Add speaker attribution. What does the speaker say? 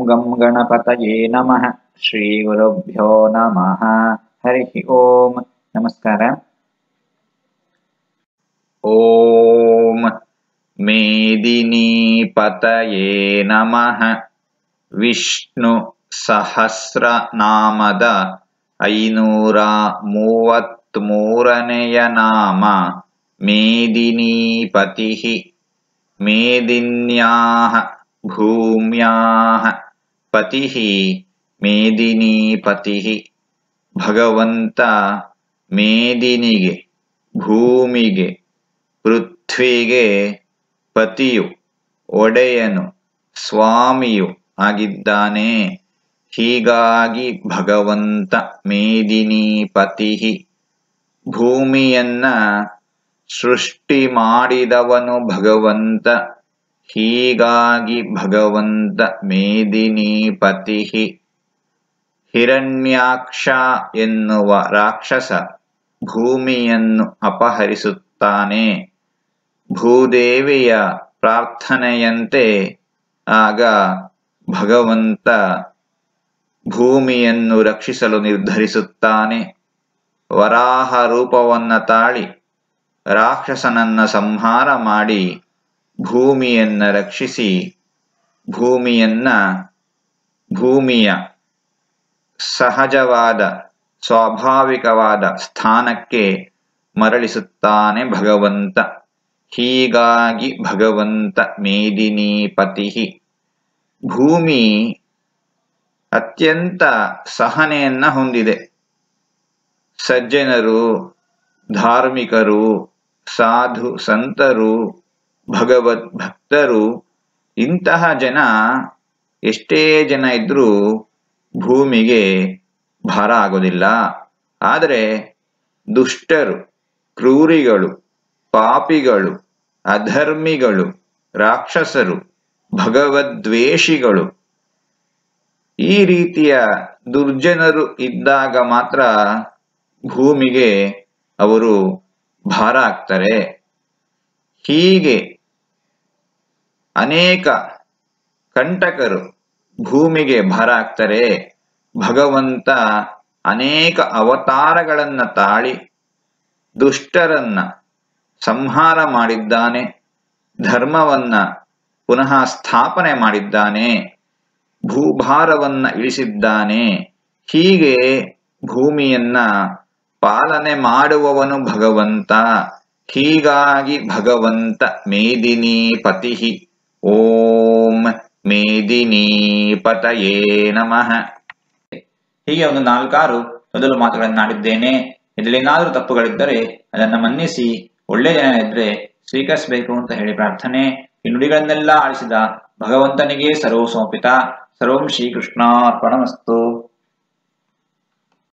Speaker 1: ಗಂ ಗಣಪತಯೇ ನಮಃ ಶ್ರೀ ಗುರುಭ್ಯೋ ನಮಃ ಹರಿ ಓಂ ನಮಸ್ಕಾರ ಓಂ ಮೇದಿನೀಪತಯೇ ನಮಃ ವಿಷ್ಣು ಸಹಸ್ರನಾಮದ ಐನೂರ ಮೂವತ್ಮೂರನೆಯ ನಾಮ ಮೇದಿನೀಪತಿಃ ಮೇದಿನ್ಯಾः ಭೂಮ್ಯಾः ಪತಿಃ ಮೇದಿನೀಪತಿಃ ಭಗವಂತ ಮೇದಿನಿಗೆ ಭೂಮಿಗೆ ಪೃಥ್ವಿಗೆ ಪತಿಯು ಒಡೆಯನು ಸ್ವಾಮಿಯು ಆಗಿದ್ದಾನೆ ಹೀಗಾಗಿ ಭಗವಂತ ಮೇದಿನೀಪತಿ ಭೂಮಿಯನ್ನ ಸೃಷ್ಟಿ ಮಾಡಿದವನು ಭಗವಂತ ಹೀಗಾಗಿ ಭಗವಂತ ಮೇದಿನೀಪತಿ ಹಿರಣ್ಯಾಕ್ಷ ಎನ್ನುವ ರಾಕ್ಷಸ ಭೂಮಿಯನ್ನು ಅಪಹರಿಸುತ್ತಾನೆ ಭೂದೇವಿಯ ಪ್ರಾರ್ಥನೆಯಂತೆ ಆಗ ಭಗವಂತ ಭೂಮಿಯನ್ನು ರಕ್ಷಿಸಲು ನಿರ್ಧರಿಸುತ್ತಾನೆ ವರಾಹ ರೂಪವನ್ನ ತಾಳಿ ರಾಕ್ಷಸನನ್ನ ಸಂಹಾರ ಮಾಡಿ ಭೂಮಿಯನ್ನ ರಕ್ಷಿಸಿ ಭೂಮಿಯನ್ನ ಭೂಮಿಯ ಸಹಜವಾದ ಸ್ವಾಭಾವಿಕವಾದ ಸ್ಥಾನಕ್ಕೆ ಮರಳಿಸುತ್ತಾನೆ ಭಗವಂತ ಹೀಗಾಗಿ ಭಗವಂತ ಮೇದಿನೀಪತಿ ಭೂಮಿ ಅತ್ಯಂತ ಸಹನೆಯನ್ನ ಹೊಂದಿದೆ ಸಜ್ಜನರು ಧಾರ್ಮಿಕರು ಸಾಧು ಸಂತರು ಭಗವದ್ ಭಕ್ತರು ಇಂತಹ ಜನ ಎಷ್ಟೇ ಜನ ಇದ್ರೂ ಭೂಮಿಗೆ ಭಾರ ಆಗೋದಿಲ್ಲ ಆದರೆ ದುಷ್ಟರು ಕ್ರೂರಿಗಳು ಪಾಪಿಗಳು ಅಧರ್ಮಿಗಳು ರಾಕ್ಷಸರು ಭಗವದ್ವೇಷಿಗಳು ಈ ರೀತಿಯ ದುರ್ಜನರು ಇದ್ದಾಗ ಮಾತ್ರ ಭೂಮಿಗೆ ಅವರು ಭಾರ ಆಗ್ತಾರೆ ಹೀಗೆ ಅನೇಕ ಕಂಟಕರು ಭೂಮಿಗೆ ಭಾರ ಆಗ್ತಾರೆ ಭಗವಂತ ಅನೇಕ ಅವತಾರಗಳನ್ನ ತಾಳಿ ದುಷ್ಟರನ್ನ ಸಂಹಾರ ಮಾಡಿದ್ದಾನೆ ಧರ್ಮವನ್ನ ಪುನಃ ಸ್ಥಾಪನೆ ಮಾಡಿದ್ದಾನೆ ಭೂಭಾರವನ್ನ ಇಳಿಸಿದ್ದಾನೆ ಹೀಗೆ ಭೂಮಿಯನ್ನ ಪಾಲನೆ ಮಾಡುವವನು ಭಗವಂತ ಹೀಗಾಗಿ ಭಗವಂತ ಮೇದಿನೀಪತಿ ಓಂ ಮೇದಿನೀಪತಯೇ ನಮಃ ಹೀಗೆ ಒಂದು ನಾಲ್ಕಾರು ಮೊದಲು ಮಾತುಗಳನ್ನಾಡಿದ್ದೇನೆ ಇದರಲ್ಲೇನಾದರೂ ತಪ್ಪುಗಳಿದ್ದರೆ ಅದನ್ನು ಮನ್ನಿಸಿ ಒಳ್ಳೆ ಜನ ಇದ್ರೆ ಸ್ವೀಕರಿಸಬೇಕು ಅಂತ ಹೇಳಿ ಪ್ರಾರ್ಥನೆ ಈ ನುಡಿಗಳನ್ನೆಲ್ಲ ಆಳಿಸಿದ ಭಗವಂತನಿಗೆ ಸರ್ವ ಸಮರ್ಪಿತ ಸರ್ವಂ ಶ್ರೀಕೃಷ್ಣಾರ್ಪಣಮಸ್ತು